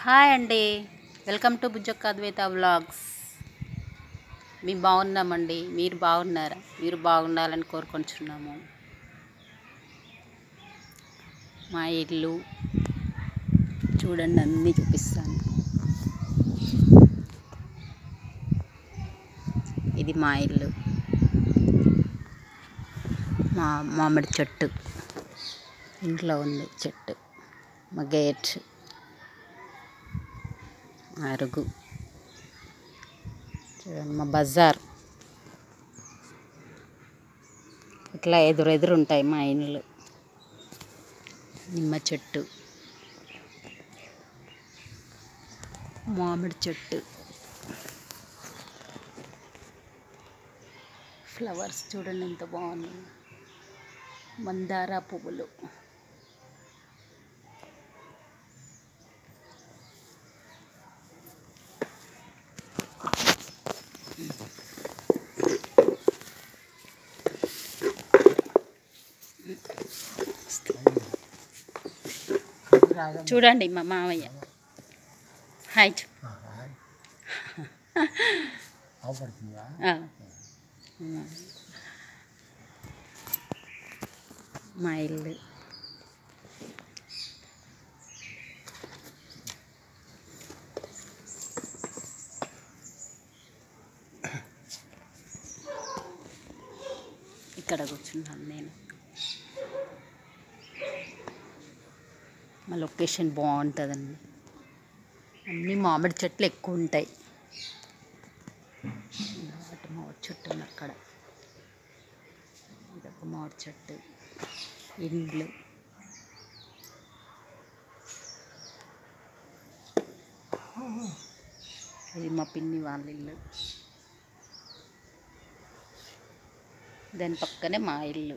Hi అండి welcome to Bujjokka Advaita vlogs మేము బాగున్నామండి మీరు బాగున్నారా మీరు బాగుండాలని కోరుకుంటున్నాము మా ఇల్లు చూడండి అన్నీ చూపిస్తాను ఇది మా ఇల్లు మా మామిడి చెట్టు ఇంట్లో ఉంది చెట్టు మా గేట్ అరుగు చూడండి మా బజార్ ఇట్లా ఎదురెదురు ఉంటాయి మా ఇండ్లు నిమ్మ చెట్టు మామిడి చెట్టు ఫ్లవర్స్ చూడండి ఎంత బాగున్నాయి మందార పువ్వులు చూడండి మా మామయ్య హాయ్ చెప్పు. అవపడుతుందా ఆ. మా ఇల్లు ఇక్కడ కూర్చున్నాను నేను మా లొకేషన్ బాగుంటుందండి అన్నీ మామిడి చెట్లు ఎక్కువ ఉంటాయి అటు మామిడి చెట్టు ఉంది అక్కడ ఇదొక మామిడి చెట్టు ఇండ్లు ఇది మా పిన్ని వాళ్ళ ఇల్లు దాని పక్కనే మా ఇల్లు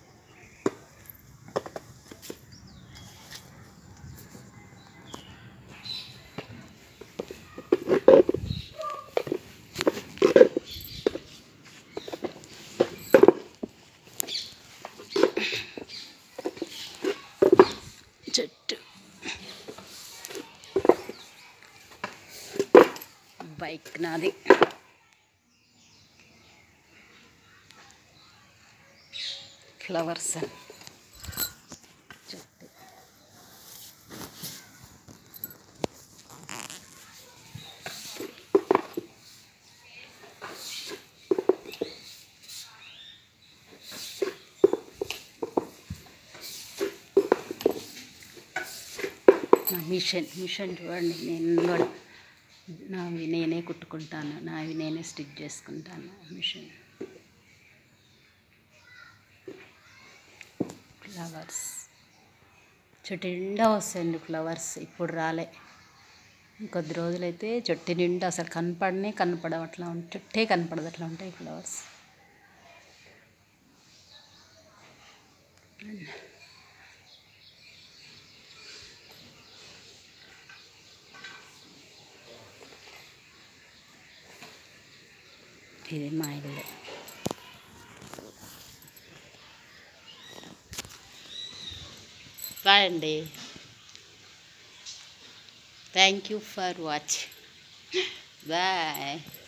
చెట్టు బైక్ నాది ఫ్లవర్స్ చెట్టు నా మిషన్ మిషన్ చూడండి నేను కూడా నావి నేనే కుట్టుకుంటాను నావి నేనే స్టిచ్ చేసుకుంటాను మిషన్ ఫ్లవర్స్ చెట్టు నిండా వస్తాయండి ఫ్లవర్స్ ఇప్పుడు రాలే ఇంకొద్ది రోజులైతే చెట్టు నిండా అసలు కనపడనే కనపడవు అట్లా ఉం- చెట్టే కనపడదు అట్లా ఉంటాయి ఫ్లవర్స్ ఇది మా ఇల్లు బాయ్ అండి thank you for watch bye